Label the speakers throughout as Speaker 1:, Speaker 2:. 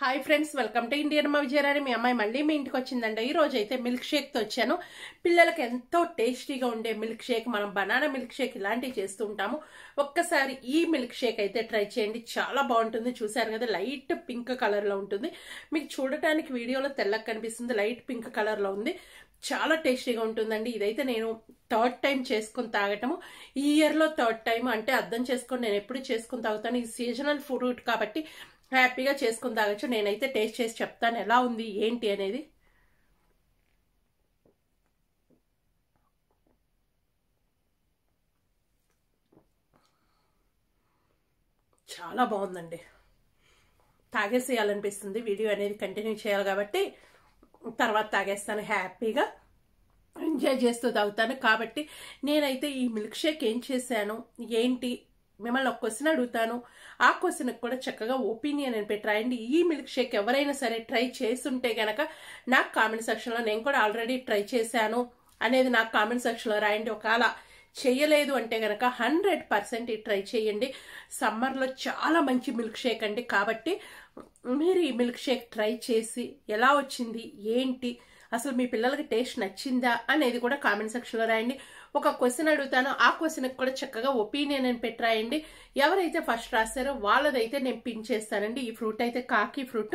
Speaker 1: hi friends welcome to Indian Amma Vijayarani మీ అమ్మాయి మళ్ళీ మీ ఇంటికి వచ్చిందండి ఈ రోజు అయితే మిల్క్ షేక్తో వచ్చాను పిల్లలకి ఎంతో టేస్టీగా ఉండే మిల్క్ షేక్ మనం బనానా మిల్క్ షేక్ ఇలాంటివి చేస్తూ ఉంటాము ఒక్కసారి ఈ మిల్క్ షేక్ అయితే ట్రై చేయండి చాలా బాగుంటుంది చూసారు కదా లైట్ పింక్ కలర్లో ఉంటుంది మీకు చూడటానికి వీడియోలో తెల్లగా కనిపిస్తుంది లైట్ పింక్ కలర్లో ఉంది చాలా టేస్టీగా ఉంటుందండి ఇదైతే నేను థర్డ్ టైం చేసుకుని తాగటము ఈ ఇయర్లో థర్డ్ టైం అంటే అర్థం చేసుకొని నేను ఎప్పుడు చేసుకుని తాగుతాను ఇది సీజనల్ ఫ్రూట్ కాబట్టి హ్యాపీగా చేసుకుని తాగొచ్చు నేనైతే టేస్ట్ చేసి చెప్తాను ఎలా ఉంది ఏంటి అనేది చాలా బాగుందండి తాగేసేయాలనిపిస్తుంది వీడియో అనేది కంటిన్యూ చేయాలి కాబట్టి తర్వాత తాగేస్తాను హ్యాపీగా ఎంజాయ్ చేస్తూ తాగుతాను కాబట్టి నేనైతే ఈ మిల్క్ షేక్ ఏం చేశాను ఏంటి మిమ్మల్ని ఒక క్వశ్చన్ అడుగుతాను ఆ క్వశ్చన్కి కూడా చక్కగా ఒపీనియన్ అని పెట్టి రాయండి ఈ మిల్క్ షేక్ ఎవరైనా సరే ట్రై చేస్తుంటే గనక నాకు కామెంట్ సెక్షన్లో నేను కూడా ఆల్రెడీ ట్రై చేశాను అనేది నాకు కామెంట్ సెక్షన్లో రాయండి ఒకవేళ చేయలేదు అంటే గనక హండ్రెడ్ పర్సెంట్ ట్రై చేయండి సమ్మర్లో చాలా మంచి మిల్క్ షేక్ అండి కాబట్టి మీరు ఈ మిల్క్ షేక్ ట్రై చేసి ఎలా వచ్చింది ఏంటి అసలు మీ పిల్లలకి టేస్ట్ నచ్చిందా అనేది కూడా కామెంట్ సెక్షన్లో రాయండి ఒక క్వశ్చన్ అడుగుతాను ఆ క్వశ్చన్కి కూడా చక్కగా ఒపీనియన్ అని పెట్టి రాయండి ఎవరైతే ఫస్ట్ రాస్తారో వాళ్ళదైతే నేను పిన్ చేస్తానండి ఈ ఫ్రూట్ అయితే కాకి ఫ్రూట్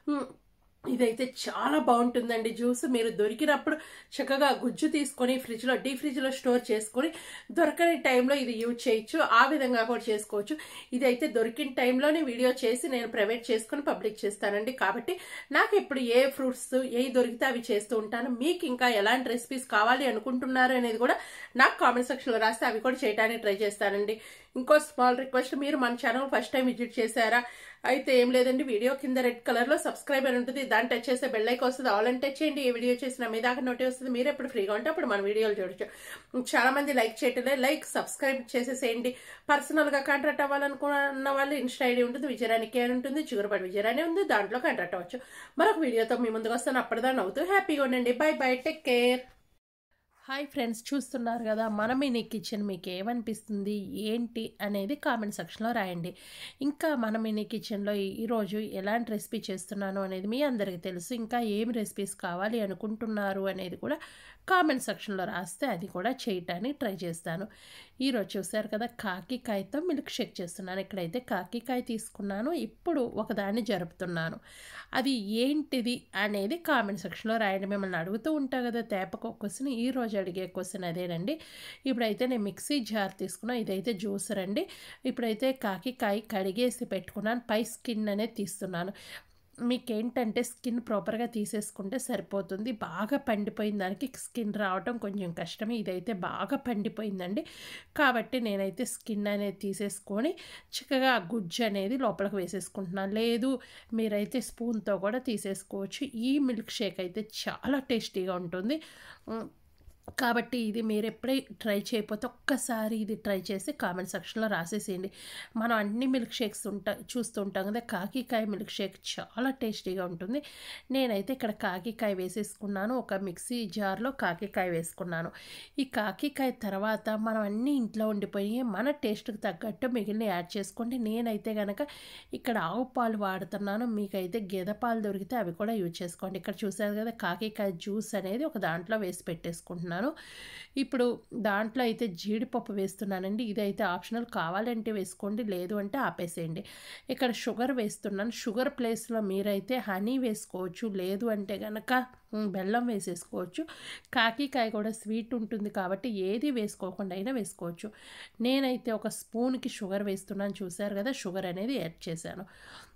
Speaker 1: ఇదైతే చాలా బాగుంటుందండి జ్యూస్ మీరు దొరికినప్పుడు చక్కగా గుజ్జు తీసుకొని ఫ్రిడ్జ్లో డీ ఫ్రిడ్జ్లో స్టోర్ చేసుకొని దొరకని టైంలో ఇది యూజ్ చేయొచ్చు ఆ విధంగా కూడా చేసుకోవచ్చు ఇదైతే దొరికిన టైంలోనే వీడియో చేసి నేను ప్రైవేట్ చేసుకొని పబ్లిక్ చేస్తానండి కాబట్టి నాకు ఇప్పుడు ఏ ఫ్రూట్స్ ఏ దొరికితే అవి చేస్తూ ఉంటాను మీకు ఇంకా ఎలాంటి రెసిపీస్ కావాలి అనుకుంటున్నారు అనేది కూడా నాకు కామెంట్ సెక్షన్లో రాస్తే అవి కూడా చేయడానికి ట్రై చేస్తానండి ఇంకో స్మాల్ రిక్వెస్ట్ మీరు మన ఛానల్ ఫస్ట్ టైం విజిట్ చేశారా అయితే ఏం లేదండి వీడియో కింద రెడ్ కలర్ లో సబ్స్క్రైబ్ అని ఉంటుంది దాన్ని టచ్ చేస్తే బెల్ ఐకాన్ వస్తుంది ఆల్ అని టచ్ చేయండి ఏ వీడియో చేసినా మీ దాకా నోటే వస్తుంది మీరు ఎప్పుడు ఫ్రీగా ఉంటే అప్పుడు మన వీడియోలు చూడొచ్చు చాలా మంది లైక్ చేయటలే లైక్ సబ్స్క్రైబ్ చేసేసేయండి పర్సనల్ గా కాంట్రాక్ట్ అవ్వాలనుకున్న వాళ్ళు ఇన్స్టా ఐడి ఉంటుంది విజయరానికి అని ఉంటుంది చిగురుపాటి విజయరాని ఉంది దాంట్లో కాంట్రాక్ట్ అవ్వచ్చు మరొక వీడియోతో మీ ముందుకు వస్తాను అప్పటిదా నవ్వుతూ హ్యాపీగా ఉండండి bye bye take care hi friends చూస్తున్నారు కదా మన మినీ కిచెన్ మీకు ఏమనిపిస్తుంది ఏంటి అనేది కామెంట్ సెక్షన్లో రాయండి ఇంకా మన మినీ కిచెన్లో ఈరోజు ఎలాంటి రెసిపీ చేస్తున్నాను అనేది మీ అందరికీ తెలుసు ఇంకా ఏం రెసిపీస్ కావాలి అనుకుంటున్నారు అనేది కూడా కామెంట్ సెక్షన్లో రాస్తే అది కూడా చేయటానికి ట్రై చేస్తాను ఈరోజు చూసారు కదా కాకికాయతో మిల్క్ షేక్ చేస్తున్నాను ఇక్కడైతే కాకికాయ తీసుకున్నాను ఇప్పుడు ఒకదాన్ని జరుపుతున్నాను అది ఏంటిది అనేది కామెంట్ సెక్షన్లో రాయండి మిమ్మల్ని అడుగుతూ ఉంటా కదా తేపకు క్వశ్చన్ ఈ రోజు అడిగే క్వశ్చన్ అదేనండి ఇప్పుడైతే నేను మిక్సీ జార్ తీసుకున్నా ఇదైతే జ్యూసర్ అండి ఇప్పుడైతే కాకికాయ కడిగేసి పెట్టుకున్నాను పై స్కిన్ అనేది తీస్తున్నాను మీకేంటంటే స్కిన్ ప్రాపర్గా తీసేసుకుంటే సరిపోతుంది బాగా పండిపోయిన దానికి స్కిన్ రావటం కొంచెం కష్టమే ఇదైతే బాగా పండిపోయిందండి కాబట్టి నేనైతే స్కిన్ అనేది తీసేసుకొని చక్కగా గుజ్జు అనేది లోపలికి వేసేసుకుంటున్నాను లేదు మీరైతే స్పూన్తో కూడా తీసేసుకోవచ్చు ఈ మిల్క్ షేక్ అయితే చాలా టేస్టీగా ఉంటుంది కాబట్టి ఇది మీరు ఎప్పుడే ట్రై చేయకపోతే ఒక్కసారి ఇది ట్రై చేసి కామెంట్ సెక్షన్లో రాసేసేయండి మనం అన్ని మిల్క్ షేక్స్ ఉంటా చూస్తూ ఉంటాం కదా కాకికాయ మిల్క్ షేక్ చాలా టేస్టీగా ఉంటుంది నేనైతే ఇక్కడ కాకికాయ వేసేసుకున్నాను ఒక మిక్సీ జార్లో కాకికాయ వేసుకున్నాను ఈ కాకికాయ తర్వాత మనం అన్నీ ఇంట్లో ఉండిపోయి మన టేస్ట్కి తగ్గట్టు మిగిలిన యాడ్ చేసుకోండి నేనైతే కనుక ఇక్కడ ఆవు పాలు వాడుతున్నాను మీకైతే గెద పాలు దొరికితే అవి కూడా యూజ్ చేసుకోండి ఇక్కడ చూసారు కదా కాకికాయ జ్యూస్ అనేది ఒక దాంట్లో వేసి పెట్టేసుకుంటున్నాను ఇప్పుడు దాంట్లో అయితే జీడిపప్పు వేస్తున్నానండి ఇదైతే ఆప్షనల్ కావాలంటే వేసుకోండి లేదు అంటే ఆపేసేయండి ఇక్కడ షుగర్ వేస్తున్నాను షుగర్ ప్లేస్లో మీరైతే హనీ వేసుకోవచ్చు లేదు అంటే కనుక బెల్లం వేసేసుకోవచ్చు కాకికాయ కూడా స్వీట్ ఉంటుంది కాబట్టి ఏది వేసుకోకుండా అయినా వేసుకోవచ్చు నేనైతే ఒక స్పూన్కి షుగర్ వేస్తున్నాను చూసారు కదా షుగర్ అనేది యాడ్ చేశాను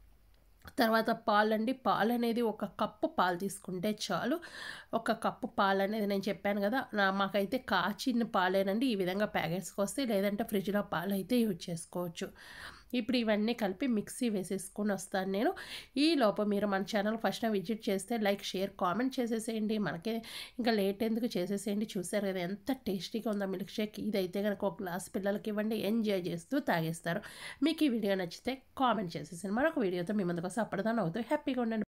Speaker 1: తర్వాత పాలు అండి పాలు అనేది ఒక కప్పు పాలు తీసుకుంటే చాలు ఒక కప్పు పాలు అనేది నేను చెప్పాను కదా నా మాకైతే కాచిన పాలేనండి ఈ విధంగా ప్యాకెట్స్కి వస్తే లేదంటే ఫ్రిడ్జ్లో పాలు అయితే యూజ్ చేసుకోవచ్చు ఇప్పుడు ఇవన్నీ కలిపి మిక్సీ వేసేసుకొని వస్తాను నేను ఈ లోపల మీరు మన ఛానల్ ఫస్ట్ విజిట్ చేస్తే లైక్ షేర్ కామెంట్ చేసేసేయండి మనకి ఇంకా లేట్ ఎందుకు చేసేసేయండి చూసారు కదా ఎంత టేస్టీగా ఉందో మిల్క్ షేక్ ఇదైతే కనుక ఒక గ్లాస్ పిల్లలకి ఇవ్వండి ఎంజాయ్ చేస్తూ తాగేస్తారు మీకు ఈ వీడియో నచ్చితే కామెంట్ చేసేసాను మరొక వీడియోతో మీ ముందుకు వస్తే అప్పటిదాన్ని అవుతూ హ్యాపీగా ఉండండి